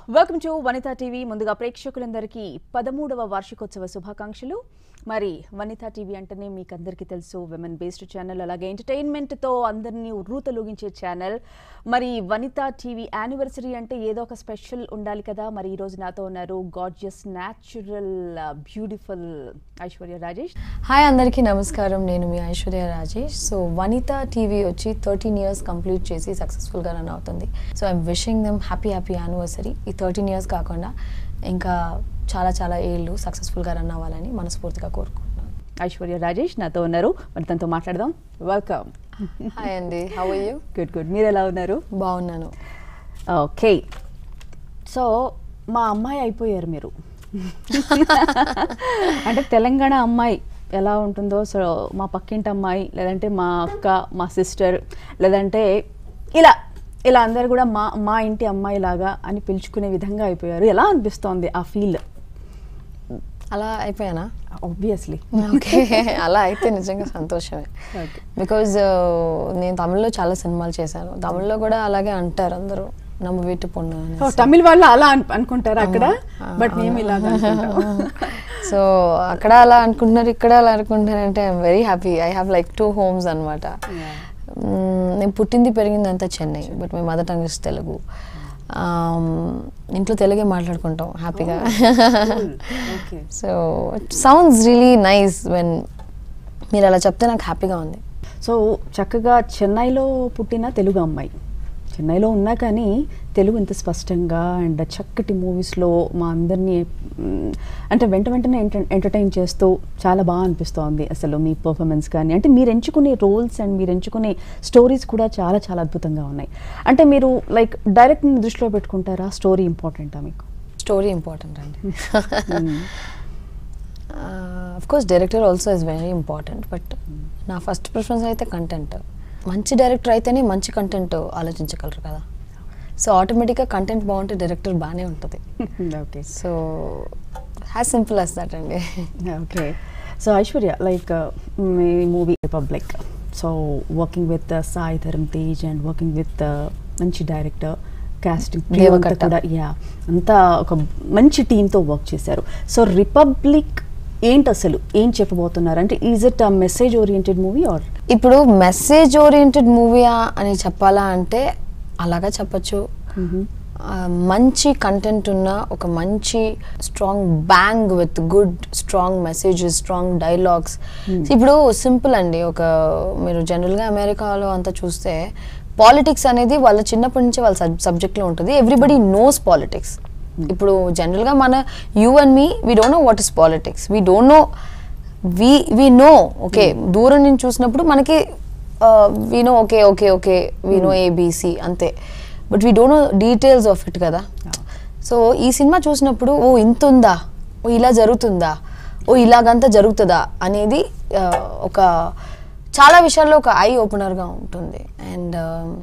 Welcome to Vanitha TV ముందుగా ప్రేక్షకులందరికీ పదమూడవ వార్షికోత్సవ శుభాకాంక్షలు మరి వనితా టీవీ అంటేనే మీకు అందరికీ తెలుసు విమెన్ బేస్డ్ ఛానల్ అలాగే ఎంటర్టైన్మెంట్తో అందరినీ ఉర్రూతలూగించే ఛానల్ మరి వనితా టీవీ యానివర్సరీ అంటే ఏదో ఒక స్పెషల్ ఉండాలి కదా మరి ఈ రోజు నాతో ఉన్నారు gorgeous natural beautiful Aishwarya Rajesh hi అందరికీ నమస్కారం నేను మీ ఐశ్వర్య రాజేష్ సో వనిత టీవీ వచ్చి థర్టీన్ ఇయర్స్ కంప్లీట్ చేసి సక్సెస్ఫుల్గా రన్ అవుతుంది so I'm wishing them happy happy anniversary ఈ థర్టీన్ ఇయర్స్ కాకుండా ఇంకా చాలా చాలా ఏళ్ళు సక్సెస్ఫుల్గా రన్ అవ్వాలని మనస్ఫూర్తిగా కోరుకుంటున్నాను ఐశ్వర్య రాజేష్ నాతో ఉన్నారు మరి తనతో మాట్లాడదాం వెల్కమ్ హాయ్ అండి హౌ యూ గుడ్ గుడ్ మీరు ఎలా ఉన్నారు బాగున్నాను ఓకే సో మా అమ్మాయి అయిపోయారు మీరు అంటే తెలంగాణ అమ్మాయి ఎలా ఉంటుందో సో మా పక్కింటి అమ్మాయి లేదంటే మా అక్క మా సిస్టర్ లేదంటే ఇలా ఇలా అందరు కూడా మా మా ఇంటి అమ్మాయి లాగా అని పిలుచుకునే విధంగా అయిపోయారు ఎలా అనిపిస్తోంది ఆ ఫీల్ అలా అయిపోయానా ఆబ్వియస్లీ ఓకే అలా అయితే నిజంగా సంతోషమే Okay. బికాజ్ నేను తమిళ్లో చాలా సినిమాలు చేశాను తమిళ్లో కూడా అలాగే అంటారు అందరూ నమ్మ వీటి పొన్ను అనేసి. తమిళ వాళ్ళు అలా అను- అనుకుంటారు అక్కడ బట్ మేము ఇలాగ అనుకుంటాం సో అక్కడ అలా అనుకుంటున్నారు ఇక్కడ అలా అనుకుంటున్నారు అంటే I'm very happy I have like two homes అనమాట నేను పుట్టింది పెరిగింది అంతా Chennai but my mother tongue is Telugu Um, ఇంట్లో తెలుగే మాట్లాడుకుంటాం హ్యాపీగా okay so sounds really nice when మీరు అలా చెప్తే నాకు హ్యాపీగా ఉంది సో చక్కగా చెన్నైలో పుట్టిన తెలుగు అమ్మాయి చెన్నైలో ఉన్నా కానీ తెలుగు ఇంత స్పష్టంగా అండ్ చక్కటి మూవీస్లో మా అందరినీ మ్, అంటే వెంట వెంటనే ఎంటర్ ఎంటర్టైన్ చేస్తూ చాలా బాగా అనిపిస్తోంది అసలు మీ పర్ఫార్మెన్స్ కానీ అంటే మీరు ఎంచుకునే రోల్స్ అండ్ మీరు ఎంచుకునే స్టోరీస్ కూడా చాలా చాలా అద్భుతంగా ఉన్నాయి అంటే మీరు లైక్ డైరెక్ట్ని దృష్టిలో పెట్టుకుంటారా స్టోరీ ఇంపార్టెంటా మీకు స్టోరీ ఇంపార్టెంట్ అండి of course director also is very important but నా ఫస్ట్ ప్రిఫరెన్స్ అయితే కంటెంట్ మంచి డైరెక్టర్ అయితేనే మంచి కంటెంట్ ఆలోచించగలరు కదా సో ఆటోమేటిక్గా కంటెంట్ బాగుంటే డైరెక్టర్ బాగానే ఉంటుంది okay so has simple as that అండి ఓకే సో ఐశ్వర్య లైక్ మీ movie Republic so working with Sai Dharam Tej and working with మంచి డైరెక్టర్ కాస్టింగ్ దేవకట్ట. కూడా యా అంతా ఒక మంచి టీంతో వర్క్ చేశారు సో రిపబ్లిక్ ఏంటి అసలు ఏం చెప్పబోతున్నారు అంటే is it a message oriented movie are ఇప్పుడు మెసేజ్ ఓరియంటెడ్ మూవీయా అని చెప్పాలా అంటే అలాగా చెప్పచ్చు ఆ, మంచి కంటెంట్ ఉన్న ఒక మంచి strong bang with good strong messages strong dialogues ఇప్పుడు సింపుల్ అండి ఒక మీరు జనరల్గా అమెరికాలో అంతా చూస్తే పాలిటిక్స్ అనేది వాళ్ళ చిన్నప్పటి నుంచి వాళ్ళ సబ్జెక్ట్లో ఉంటుంది ఎవ్రీబడి నోస్ పాలిటిక్స్ ఇప్పుడు జనరల్గా మన you and me we don't know what is politics we don't know we we know okay దూరం నుంచి చూసినప్పుడు మనకి we know okay okay okay we know ABC అంతే but we don't know details of it కదా so ఈ సినిమా చూసినప్పుడు ఓ ఇంత ఉందా ఓ ఇలా జరుగుతుందా ఓ ఇలాగంతా జరుగుతుందా అనేది ఆ, ఒక చాలా విషయాల్లో ఒక ఐ ఓపెనర్గా ఉంటుంది అండ్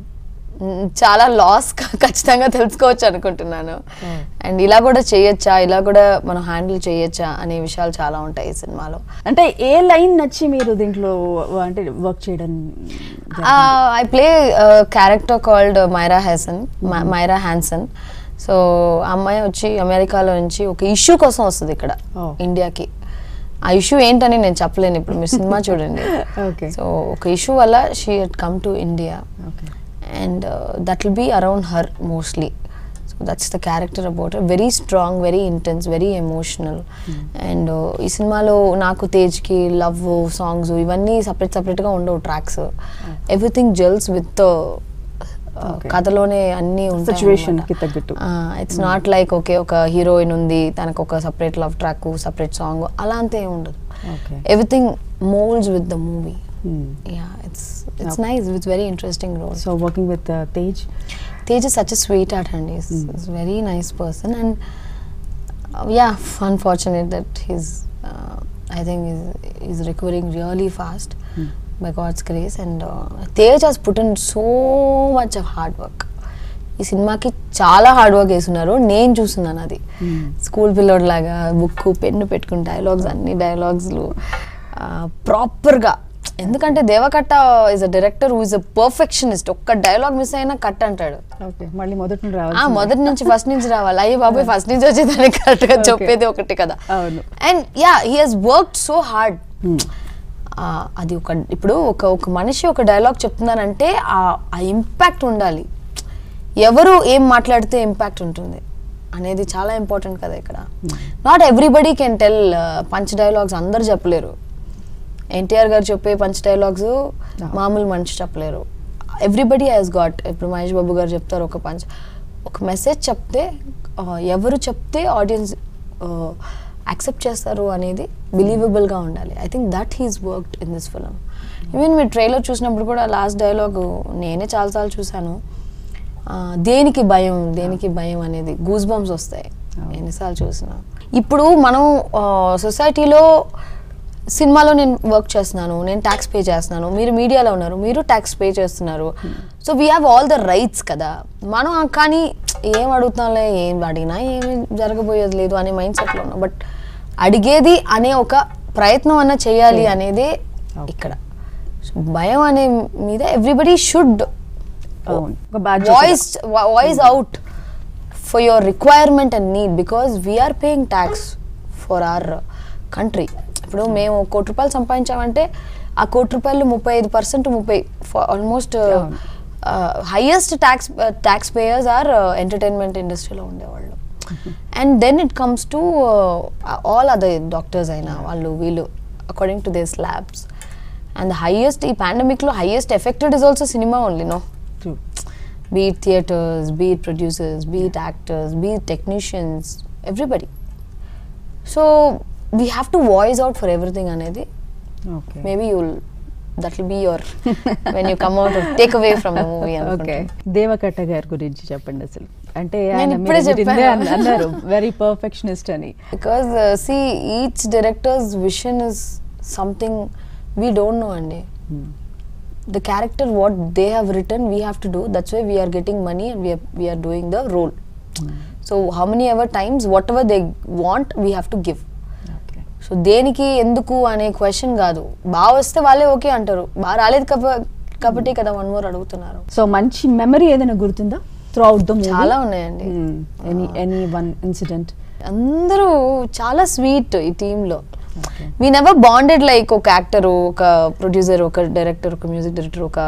చాలా లాస్ ఖచ్చితంగా తెలుసుకోవచ్చు అనుకుంటున్నాను అండ్ ఇలా కూడా చేయొచ్చా ఇలా కూడా మనం హ్యాండిల్ చేయొచ్చా అనే విషయాలు చాలా ఉంటాయి ఈ సినిమాలో అంటే ఏ లైన్ నచ్చి మీరు దీంట్లో అంటే వర్క్ చేయడం I play character called Myra Hanson Myra Hanson so అమ్మాయి వచ్చి అమెరికాలో నుంచి ఒక ఇష్యూ కోసం వస్తుంది ఇక్కడ Oh. ఇండియాకి ఆ ఇష్యూ ఏంటని నేను చెప్పలేను ఇప్పుడు మీరు సినిమా చూడండి Okay. సో ఒక ఇష్యూ వల్ల she had come to India okay and that will be around her mostly so that's the character about very strong very intense very emotional and ఈ సినిమాలో నాకు తేజ్కి లవ్ సాంగ్స్ ఇవన్నీ సపరేట్ సపరేట్గా ఉండవు tracks everything gels with Okay. కథలోనే అన్నీ Situation కి తగ్గట్టు. ఇట్స్ నాట్ లైక్ ఓకే ఒక హీరోయిన్ ఉంది తనకు ఒక separate love track separate song అలా అంతే ఏం ఉండదు okay everything moulds with the movie yeah it's it's Okay. Nice with very interesting role so working with Tej Tej is such a sweetheart and he's, Mm. he's a very nice person and uh, yeah, unfortunate that he's uh, I think he's, he's recovering really fast Mm. by God's grace and uh, Tej has put in so much of hard work. ఈ సినిమాకి చాలా hard work వేస్తున్నారు నేను చూస్తున్నాను అది school పిల్లోడ్ లాగా book pen పెట్టుకుని dialogues అన్ని డైలాగ్స్లు ప్రాపర్గా ఎందుకంటే Deva Katta is a director who is a perfectionist ఒక్క డైలాగ్ మిస్ అయినా కట్ అంటాడు ఓకే మళ్ళీ మొదటి నుండి ఆ రావాలి మొదటి నుంచి ఫస్ట్ నుంచి రావాలి అయ్యి బాబాయ్ ఫస్ట్ నుంచి వచ్చేదాన్ని కరెక్ట్ గా Okay. చెప్పేది ఒకటి కదా అవును. And yeah he has work so hard అది ఒక ఇప్పుడు ఒక ఒక మనిషి ఒక డైలాగ్ చెప్తున్నారంటే ఆ ఆ ఇంపాక్ట్ ఉండాలి ఎవరు ఏం మాట్లాడితే ఇంపాక్ట్ ఉంటుంది అనేది చాలా ఇంపార్టెంట్ కదా ఇక్కడ not everybody can tell punch dialogues అందరు చెప్పలేరు ఎన్టీఆర్ గారు చెప్పే పంచ్ డైలాగ్స్ మామూలు మనిషి చెప్పలేరు ఎవ్రీబడి హ్యాస్ గాట్ ఇప్పుడు మహేష్ బాబు గారు చెప్తారు ఒక పంచ్ ఒక మెసేజ్ చెప్తే ఆ, ఎవరు చెప్తే ఆడియన్స్ యాక్సెప్ట్ చేస్తారు అనేది బిలీవబుల్గా ఉండాలి I think that he's worked in this film even మీ ట్రైలర్ చూసినప్పుడు కూడా లాస్ట్ డైలాగ్ నేనే చాలాసార్లు చూశాను ఆ, దేనికి భయం దేనికి భయం అనేది గూస్ బంప్స్ వస్తాయి ఎన్నిసార్లు చూసినా ఇప్పుడు మనం సొసైటీలో సినిమాలో నేను వర్క్ చేస్తున్నాను నేను ట్యాక్స్ పే చేస్తున్నాను మీరు మీడియాలో ఉన్నారు మీరు ట్యాక్స్ పే చేస్తున్నారు so we have all the rights కదా మనం ఆ కానీ ఏం అడుగుతాంలే ఏం అడిగినా ఏమి జరగబోయేది లేదు అనే మైండ్ సెట్లో ఉన్నాం బట్ అడిగేది అనే ఒక ప్రయత్నం అన్న చేయాలి అనేదే ఇక్కడ So, భయం అనే మీద ఎవ్రీబడి షుడ్ అవును ఒక బాధ్యత voice voice out for your requirement and need because we are paying tax for our country ఇప్పుడు మేము ఒక కోటి రూపాయలు సంపాదించామంటే ఆ కోటి రూపాయలు ముప్పై ఐదు పర్సెంట్ ముప్పై ఆల్మోస్ట్ అవును. Highest tax tax payers are entertainment ఇండస్ట్రీలో ఉండేవాళ్ళు and then it comes to all other doctors అయినా వాళ్ళు వీళ్ళు according to the slabs and highest ఈ పాండమిక్లో highest affected is also cinema only no True. be it theaters, be it producers, be it actors, be it technicians, everybody. So we have to voice out for everything, Anedi. Okay Maybe you'll that will be your when you come out or take away from the movie. Okay అనుకుంటా. దేవకట్ట గారి గురించి చెప్పండి అసలు అంటే నేను ఆయన ఇప్పుడే మీరు ఇందే చెప్పాను. అన్న- అన్నారు వెరీ పర్ఫెక్షనిస్ట్ అని Because uh, see, each director's vision is something we don't know, Andy. The character, what they have written, we have to do. That's why we are getting money and we are we are doing the role. So how many ever times, whatever they want, we have to give. Okay so దేనికి ఎందుకు అనే question కాదు బాగా వస్తే వాళ్ళే okay అంటారు బాగా రాలేదు కబ- కాబట్టి కదా వన్ మోర్ అడుగుతున్నారు సో మంచి మెమరీ ఏదైనా గుర్తుందా త్రూ అవుట్ ద మూవీ చాలా ఉన్నాయండి ఎనీ ఎనీ వన్ ఇన్సిడెంట్ అందరూ చాలా స్వీట్ ఈ టీంలో okay we never bonded like ఒక యాక్టర్ ఒక ప్రొడ్యూసర్ ఒక డైరెక్టర్ ఒక మ్యూజిక్ డైరెక్టర్ ఒక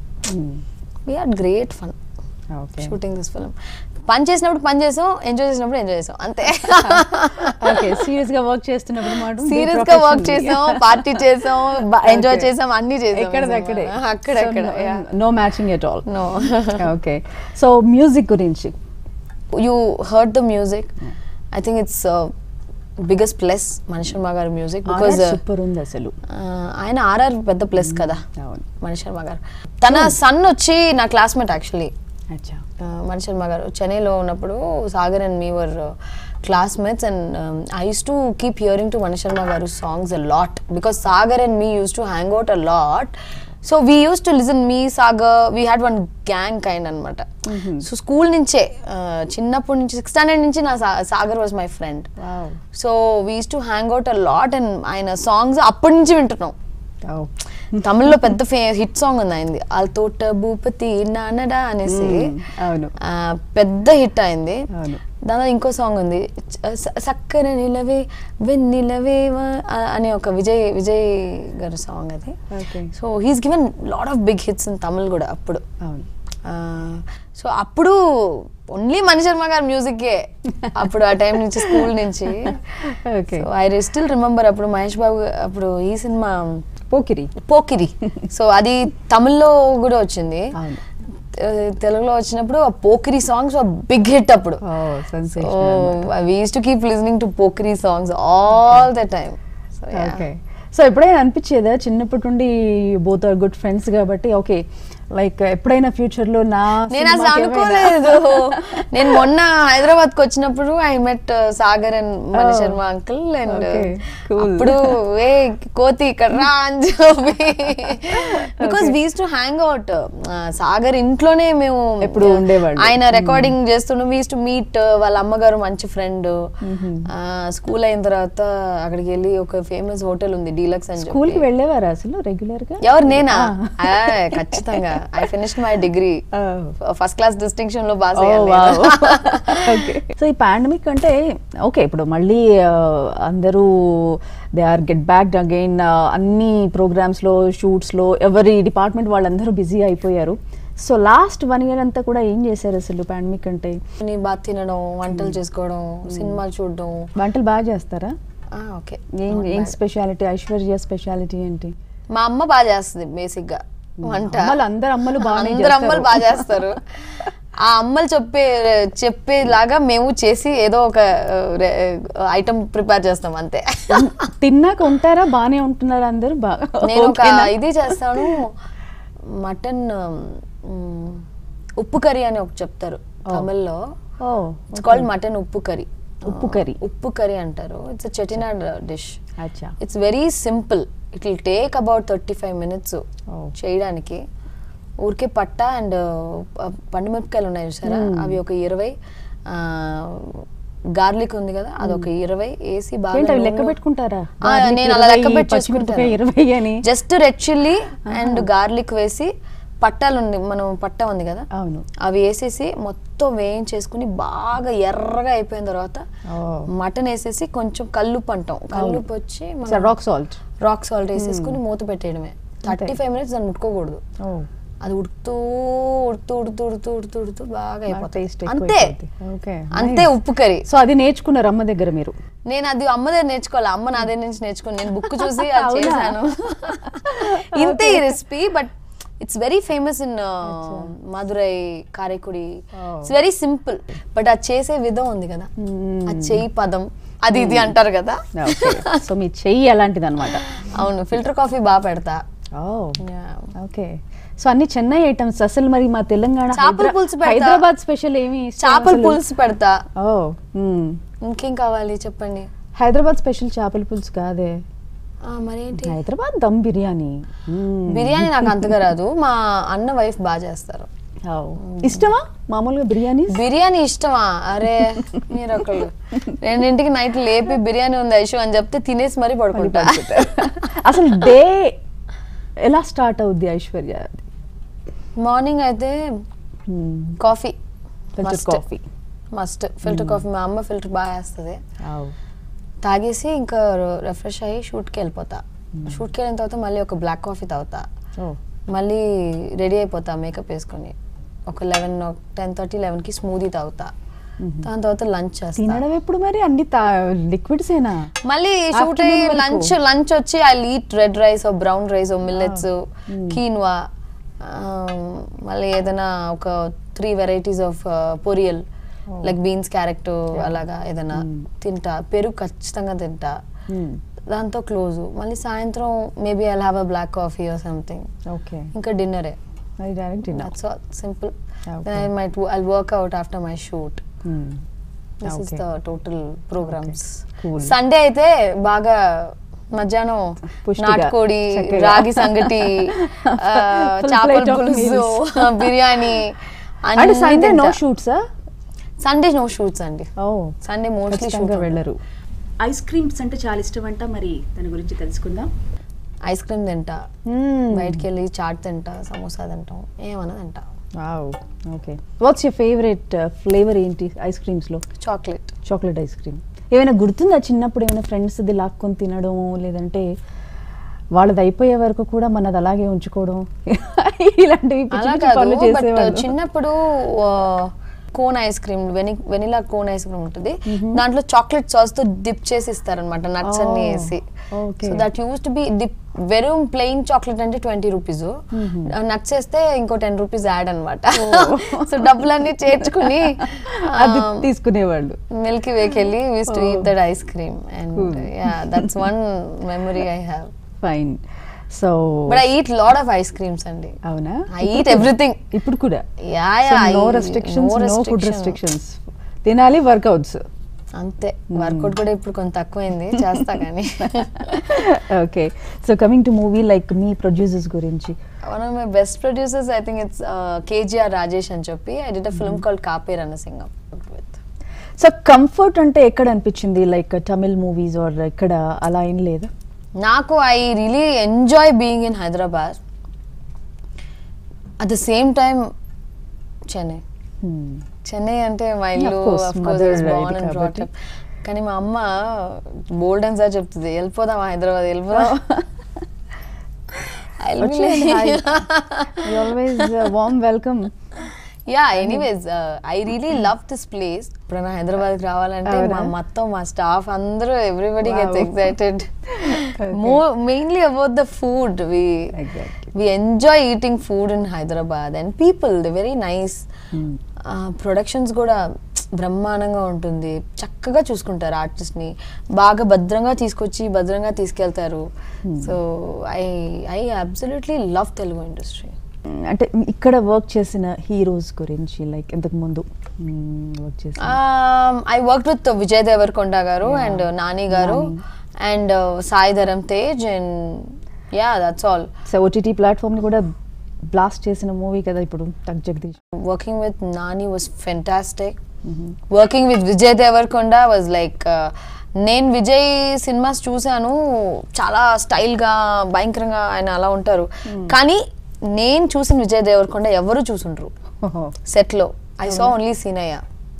we had great fun okay shooting this film పని చేసినప్పుడు పని చేసాం ఎంజాయ్ చేసినప్పుడు ఎంజాయ్ చేసాం అంతే ఓకే సీరియస్ గా వర్క్ చేస్తున్నప్పుడు మాత్రం సీరియస్ గా వర్క్ చేసాం పార్టీ చేసాం ఎంజాయ్ చేసాం అన్ని చేసాం ఎక్కడదక్కడే అక్కడక్కడ no matching at all no okay so music గురించి you heard the music I think it's biggest plus మనిషి శర్మ గారి మ్యూజిక్ బికాజ్ సూపర్ ఉంది అసలు ఆయన ఆర్ఆర్ పెద్ద ప్లస్ కదా అవును మణి శర్మ గారు తన సన్ వచ్చి నా క్లాస్మేట్ యాక్చువల్లీ అచ్చా మణి శర్మ గారు చెన్నైలో ఉన్నప్పుడు Sagar and me were classmates and I used to keep hearing to Mani Sharma గారు songs a lot because Sagar and me used to hang out a lot so we used to listen me Sagar we had one gang kind అనమాట so school నుంచే uh, చిన్నప్పటి నుంచి six standard నుంచి నా సా- Sagar was my friend wow so we used to hang out a lot and ఆయన songs అప్పటి నుంచి వింటున్నాం తమిళ్లో పెద్ద ఫే హిట్ సాంగ్ ఉంది అయింది వాళ్ళ తోట భూపతి నాన్నడా అనేసి అవును ఆ, పెద్ద హిట్ అయింది అవును దానిలో ఇంకో సాంగ్ ఉంది చ- స- సక్కన నిలవే వెన్నెలవే వా- ఆ- అనే ఒక విజయ్ విజయ్ గారి సాంగ్ అది okay so he's given lot of big hits in Tamil కూడా అప్పుడు అవును సో అప్పుడు ఓన్లీ మణి శర్మ గారి మ్యూజిక్కే అప్పుడు ఆ టైం నుంచి స్కూల్ నుంచి okay so I still remember అప్పుడు మహేష్ బాబు అప్పుడు ఈ సినిమా పోకిరి పోకిరి సో అది తమిళ్లో కూడా వచ్చింది అవును తె- తెలుగులో వచ్చినప్పుడు ఆ పోకిరి సాంగ్స్ బిగ్ హిట్ అప్పుడు ఓ sensation we used to keep listening to Pokiri songs all the time okay so ఎప్పుడైనా అనిపించేదా చిన్నప్పటి నుండి బోత్ ఆర్ గుడ్ ఫ్రెండ్స్ కాబట్టి ఓకే లైక్ ఎప్పుడైనా ఫ్యూచర్ లో నా నేను అసలు సినిమాకి ఏమైనా- అనుకోలేదు నేను మొన్న హైదరాబాద్ కి వచ్చినప్పుడు I met Sagar and Mani Oh. Sharma uncle and Okay, cool. అప్పుడు ఏ కోతి ఇక్కడ రా అని చెప్పి because we to hang out Sagar ఇంట్లోనే మేము ఎప్పుడు ఉండేవాళ్ళు. ఆయన రికార్డింగ్ చేస్తుండే వీ టు మీట్ వాళ్ళ అమ్మగారు మంచి ఫ్రెండ్ స్కూల్ అయిన తర్వాత అక్కడికి వెళ్ళి ఒక ఫేమస్ హోటల్ ఉంది డీలక్స్ అని స్కూల్ కి చెప్పి వెళ్ళేవారా అసలు రెగ్యులర్ గా ఎవరు నేనా ఆ, ఖచ్చితంగా I finish my degree first class distinction లో పాస్ అయ్యాను సో ఈ పాండమిక్ అంటే ఓకే ఇప్పుడు మళ్ళీ ఆ, అందరూ they are get back again అన్ని programs లో షూట్స్ లో ఎవరి డిపార్ట్మెంట్ వాళ్ళందరూ బిజీ అయిపోయారు సో లాస్ట్ వన్ ఇయర్ అంతా కూడా ఏం చేశారు అసలు పాండమిక్ అంటే నీ బాగా తినడం వంటలు చేసుకోవడం సినిమాలు చూడడం వంటలు బాగా చేస్తారా ఓకే ఏం ఏం స్పెషాలిటీ ఐశ్వర్య స్పెషాలిటీ ఏంటి మా అమ్మ బాగా చేస్తుంది బేసిక్ గా వంట అమ్మలు అందరు అమ్మలు బాగానే అందరు అమ్మలు చేస్తారు. బాగా చేస్తారు ఆ అమ్మలు చెప్పే చెప్పేలాగా మేము చేసి ఏదో ఒక ఐటమ్ ప్రిపేర్ చేస్తాం అంతే తిన్నాక ఉంటారా బాగానే ఉంటున్నారా అందరూ బాగా నేను ఒక ఓకేనా? ఇది చేస్తాను మటన్ మ్, ఉప్పు కర్రీ అని ఒకటి చెప్తారు తమిళ్లో oh it's called mutton uppu curry uppu curry uppu curry అంటారు ఇట్స్ చెటినాడ్ డిష్ అచ్చా it's very simple it will take about thirty five minutes Oh. చేయడానికి ఊరికే పట్ట అండ్ పండు మిరపకాయలు ఉన్నాయి చూసారా అవి ఒక ఇరవై గార్లిక్ ఉంది కదా అది ఒక ఇరవై వేసి బాగా ఏంటి అవి లెక్క నూనెలో- పెట్టుకుంటారా ఆ, Garlic నేను అలా లెక్క 20, పెట్టి పచ్చిమిరపకాయ ఇరవై అని just red chilli and garlic వేసి పట్టాలు ఉంది మనం పట్ట ఉంది కదా అవును అవి వేసేసి మొత్తం వేయించేసుకుని బాగా ఎర్రగా అయిపోయిన తర్వాత మటన్ వేసేసి కొంచెం కల్లుప్పు అంటాం కల్లుప్పు వచ్చి రాక్ సాల్ట్ రాక్ సాల్ట్ వేసేసుకుని మూత పెట్టేయడమే థర్టీ ఫైవ్ మినిట్స్ దాన్ని ముట్టుకోకూడదు అది ఉడుకుతూ ఉడుతూ ఉడుతూ ఉడుతూ ఉడుతూ ఉడుతూ బాగా టేస్ట్ అయిపోతుంది అంతే ఓకే అంతే ఉప్పు కర్రీ సో అది నేర్చుకున్నారు అమ్మ దగ్గర మీరు నేను అది అమ్మ దగ్గర నేర్చుకోవాలి అమ్మ నా దగ్గర నుంచి నేర్చుకుని నేను బుక్ చూసి అది అవునా? చేశాను ఇంతే ఈ recipe but it's very famous in Madurai Karaikudi Oh. It's very simple but అది చేసే విధం ఉంది కదా ఆ చెయ్యి పదం అది ఇది అంటారు కదా సో మీ చెయ్యి అలాంటిది అనమాట అవును ఫిల్టర్ కాఫీ బాగా పెడతా Yeah. ఓకే సో అన్ని చెన్నై ఐటమ్స్ అసలు మరి మా తెలంగాణ చేపల హైదరా- పులుసు పెడతా. హైదరాబాద్ స్పెషల్ ఏమి ఇష్టం చేపల అసలు? పులుసు పెడతా ఓ మ్మ్. ఇంకేం కావాలి చెప్పండి హైదరాబాద్ స్పెషల్ చేపల పులుసు కాదే ఆ, మరేంటి హైదరాబాద్ దమ్ బిర్యానీ మ్మ్. బిర్యానీ నాకు అంతగా రాదు మా అన్న వైఫ్ బాగా చేస్తారు ఓ. ఇష్టమా మామూలుగా బిర్యానీ బిర్యానీ ఇష్టమా అరే మీరు ఒకళ్ళు రెండింటికి నైట్ లేపి బిర్యానీ ఉంది ఐషు అని చెప్తే తినేసి మరీ పడుకుంటా అసలు డే ఎలా స్టార్ట్ అవుద్ది ఐశ్వర్య మార్నింగ్ అయితే coffee filter coffee must filter coffee మా అమ్మ ఫిల్టర్ బాగా వేస్తుంది తాగేసి ఇంకా రిఫ్రెష్ అయ్యి షూట్కి వెళ్ళిపోతా షూట్కి వెళ్ళిన తర్వాత మళ్ళీ ఒక బ్లాక్ కాఫీ తాగుతా మళ్ళీ రెడీ అయిపోతా మేకప్ వేసుకొని ఒక లెవెన్ టెన్ థర్టీ లెవెన్కి స్మూదీ తాగుతా దాని తర్వాత లంచ్ చేస్తా తినడం ఎప్పుడు మరి అన్ని లిక్విడ్స్ ఏనా మళ్ళీ షూట్ Afternoon అయ్యి వరకు. లంచ్ లంచ్ వచ్చి I eat red rice or brown rice or millets quinoa మళ్ళీ ఏదైనా ఒక three varieties of poriyal like beans carrot అలాగా ఏదైనా తింటా పెరుగు ఖచ్చితంగా తింటా దాంతో క్లోజ్ మళ్ళీ సాయంత్రం maybe I have a black coffee or something okay ఇంకా డిన్నరే అది డైరెక్ట్ తిన్నా that's all simple Okay. I might I work out after my shoot this is Okay. The total programs Cool. Sunday అయితే బాగా మధ్యాహ్నం పుష్టిగా, నాటుకోడి చక్కగా. రాగి సంగటి ఆ, Full చేపల plate of పులుసు meals. బిర్యానీ అంటే సండే నో షూట్సా సండే నో షూట్స్ అండి ఓ సండే మోస్ట్లీ ఖచ్చితంగా షూట్ వెళ్ళరు ఐస్ క్రీమ్స్ అంటే చాలా ఇష్టం అంట మరి దాని గురించి తెలుసుకుందాం ఐస్ క్రీమ్ తింటా బయటికి వెళ్ళి చాట్ తింటా సమోసా తింటాం ఏమన్నా తింటా wow okay what's your favourite flavour ఏంటి ఐస్ క్రీమ్స్లో చాక్లెట్ చాక్లెట్ ఐస్ క్రీమ్ ఏమైనా గుర్తుందా చిన్నప్పుడు ఏమైనా ఫ్రెండ్స్ ఇది లాక్కొని తినడం లేదంటే వాళ్ళది అయిపోయే వరకు కూడా మనది అలాగే ఉంచుకోవడం ఇలాంటివి పిచ్చి అలా పిచ్చి కాదు పనులు బట్ చేసేవాళ్ళు చిన్నప్పుడు కోన్ ఐస్ క్రీమ్ వెని వెనిలా కోన్ ఐస్ క్రీమ్ ఉంటుంది దాంట్లో చాక్లెట్ సాస్ తో డిప్ చేసి ఇస్తారనమాట నట్స్ అన్ని Oh, వేసి okay. So that used to be dip very plain chocolate అంటే ట్వంటీ రూపీస్ నట్స్ వేస్తే ఇంకో టెన్ రూపీస్ యాడ్ అనమాట సో డబ్బులన్నీ చేర్చుకుని అది తీసుకునేవాళ్ళు మిల్కీ వేకి వెళ్ళి used to eat that ice cream and Cool. Yeah that's one memory I have fine so but I eat lot of ice creams అండి అవునా I eat everything. ఇప్పుడు కూడా yeah yeah no restrictions no food restrictions తినాలి workouts అంతే workout కూడా ఇప్పుడు కొంచెం తక్కువైంది చేస్తా కానీ okay so coming to movie like me producers గురించి one of my best producers I think it's KGR Rajesh అని చెప్పి I did a film call Kaape Ranasingam with so comfort అంటే ఎక్కడ అనిపించింది లైక్ తమిళ్ మూవీస్ ఆర్ ఎక్కడ అలా ఏం లేదా నాకు I really enjoy being in Hyderabad at the same time Chennai Chennai అంటే మా ఇల్లు course, of course, mother I was born ఇది and brought కాబట్టి. up. కానీ మా అమ్మ బోల్డ్ అని సార్ చెప్తుంది వెళ్ళిపోదాం హైదరాబాద్ వెళ్ళిపోదాం always warm welcome yeah anyways I really love this place ఇప్పుడు హైదరాబాద్కి రావాలంటే మా అవునా? మొత్తం మా స్టాఫ్ అందరూ everybody gets Wow. Excited Okay. More mainly about the food we Exactly. We enjoy eating food in Hyderabad and people the very nice productions కూడా బ్రహ్మాండంగా ఉంటుంది చక్కగా చూసుకుంటారు ఆర్టిస్ట్ని బాగా భద్రంగా తీసుకొచ్చి భద్రంగా తీసుకెళ్తారు so I I absolutely love Telugu industry అంటే ఇక్కడ వర్క్ చేసిన హీరోస్ గురించి లైక్ ఇంతకు ముందు వర్క్ చేసిన I work with Vijay Deverakonda గారు Yeah. అండ్ నాని గారు Nani. And Sai Dharam Tej and yeah that's all so OTT platform ని కూడా బ్లాస్ట్ చేసిన మూవీ కదా ఇప్పుడు Tuck Jagadish working with Nani was fantastic working with Vijay Deverakonda was like నేను విజయ్ సినిమాస్ చూశాను చాలా స్టైల్గా భయంకరంగా ఆయన అలా ఉంటారు కానీ నేను చూసిన విజయ్ దేవరకొండ ఎవరు చూసుండ్రు సెట్లో I saw only Seenaiah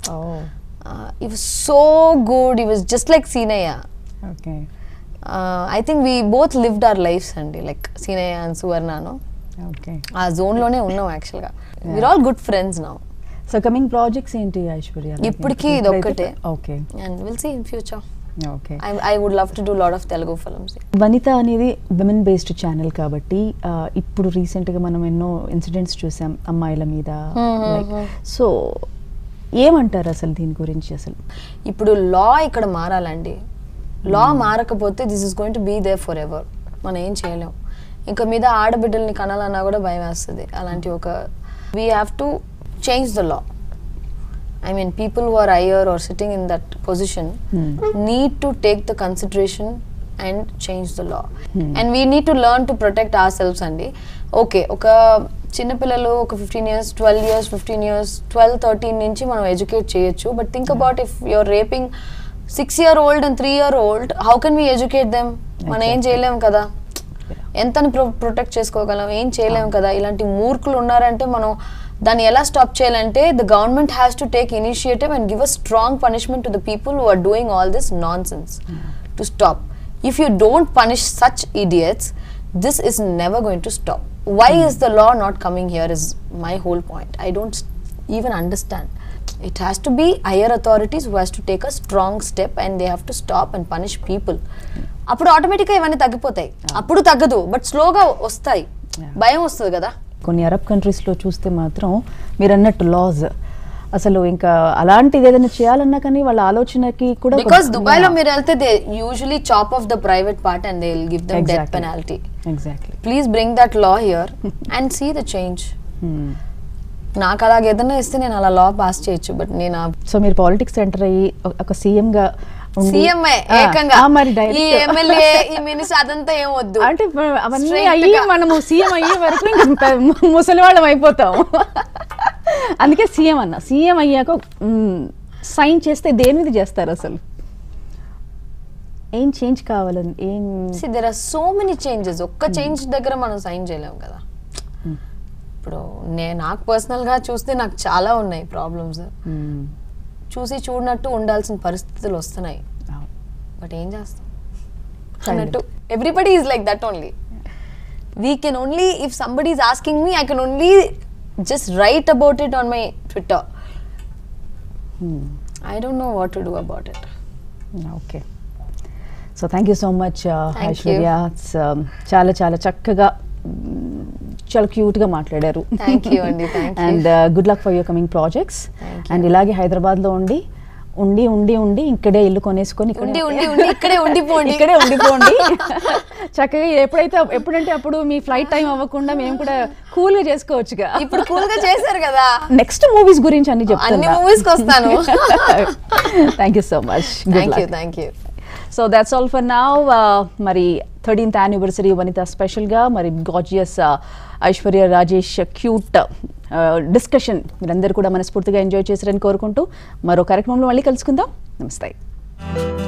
he was so good he was just like Seenaiah okay I think we both lived our lives అండి లైక్ సీనయ్య అండ్ సువర్ణను ఓకే ఆ జోన్లోనే ఉన్నాం యాక్చువల్గా we're all good friends now so coming projects ఏంటి ఐశ్వర్య ఇప్పటికీ ఇది ఒక్కటే. Okay and will see in future okay I I would love to do lot of Telugu films Vanitha అనేది విమెన్ బేస్డ్ ఛానల్ కాబట్టి ఆ, ఇప్పుడు రీసెంట్గా మనం ఎన్నో ఇన్సిడెంట్స్ చూసాం అమ్మాయిల మీద సో ఏమంటారు అసలు దీని గురించి అసలు ఇప్పుడు లా ఇక్కడ మారాలండి లా మారకపోతే this is going to be there forever మనం ఏం చేయలేం ఇంకా మీద ఆడబిడ్డల్ని కనాలన్నా కూడా భయం వేస్తుంది అలాంటి ఒక we have to change the law I mean people who are higher are sitting in that position need to take the consideration and change the law and we need to learn to protect ourselves అండి okay ఒక చిన్నపిల్లలు ఒక fifteen years twelve years fifteen years twelve thirteen నుంచి మనం educate చేయొచ్చు but think about if you're raping six year old and three year old how can we educate them మనం ఏం Exactly. చేయలేం కదా ఎంతని ప్రొ ప్రొటెక్ట్ చేసుకోగలం ఏం చేయలేం కదా ఇలాంటి మూర్ఖులు ఉన్నారంటే మనం దాన్ని ఎలా స్టాప్ చేయాలంటే the government has to take initiative and give a strong punishment to the people who are doing all this nonsense to stop if you don't punish such idiots this is never going to stop why is the law not coming here is my whole point I don't even understand it has to be higher authorities who has to take a strong step and they have to stop and punish people అప్పుడు ఆటోమేటిక్గా ఇవన్నీ తగ్గిపోతాయి అప్పుడు తగ్గదు but స్లోగా వస్తాయి Yeah. భయం వస్తుంది కదా కొన్ని అరబ్ కంట్రీస్లో చూస్తే మాత్రం మీరు అన్నట్టు లాస్ అసలు ఇంకా అలాంటిది ఏదైనా చేయాలన్నా కానీ వాళ్ళ ఆలోచనకి కూడా ఒక- బికాస్ దుబాయ్ లో Yeah. మీరు వెళ్తే they usually chop off the private part and they will give them death Exactly. Penalty exactly please bring that law here and see the change నాకు అలాగ ఏదైనా ఇస్తే నేను అలా లా పాస్ చేయొచ్చు బట్ నేను ఆ సో మీరు పాలిటిక్స్ ఎంటర్ అయ్యి ఒక- ఒక సీఎం గా ఉండి- సీఎంఏ ఆ, ఏకంగా ఆ, మరి ఈ direct. ఎమ్మెల్యే ఈ మినిస్టర్ అదంతా ఏం వద్దు అంటే ఇప్పుడు అవన్నీ Straight అయ్యి గా. మనము సీఎం అయ్యే వరకు ఇంకా ముసలి వాళ్ళం అయిపోతాం అందుకే సీఎం అన్న సీఎం అయ్యాక సైన్ చేస్తే దేని మీద చేస్తారు అసలు ఏం చేంజ్ కావాలని ఏం there are so many changes ఒక్క చేంజ్ దగ్గర మనం సైన్ చేయలేము కదా ఇప్పుడు నేను నాకు personal గా చూస్తే నాకు చాలా ఉన్నాయి ప్రాబ్లమ్స్ మ్మ్. చూసి చూడనట్టు ఉండాల్సిన పరిస్థితులు వస్తున్నాయి అవును. బట్ ఏం చేస్తాం Silent. అన్నట్టు everybody is like that only we can only if somebody is asking me I can only just write about it on my Twitter hmm. I don't know what to do about it okay so thank you so much Thank Aishwarya It's, um, చాలా చాలా చక్కగా మ్, చాలా క్యూట్గా మాట్లాడారు Thank you అండి, thank you. And good luck for your coming projects Thank you. And ఇలాగే హైదరాబాద్లో ఉండి ఉండి ఉండి ఉండి ఇక్కడే ఇల్లు కొనేసుకొని ఇక్కడే- ఉండి ఉండి ఉండి ఇక్కడే ఉండిపోండి ఇక్కడే ఉండిపోండి చక్కగా ఎప్పుడైతే ఎప్పుడంటే అప్పుడు మీ ఫ్లైట్ టైం అవ్వకుండా మేము కూడా కూల్ గా చేసుకోవచ్చుగా ఇప్పుడు కూల్ గా చేశారు కదా నెక్స్ట్ మూవీస్ గురించి అన్ని అన్ని movies కి వస్తాను. Thank you so much thank you thank you so that's all for now మరి థర్టీన్త్ యానివర్సరీ వనిత స్పెషల్గా మరి gorgeous Aishwarya Rajesh cute discussion మీరందరూ కూడా మనస్ఫూర్తిగా ఎంజాయ్ చేశారని కోరుకుంటూ మరో కార్యక్రమంలో మళ్ళీ కలుసుకుందాం నమస్తే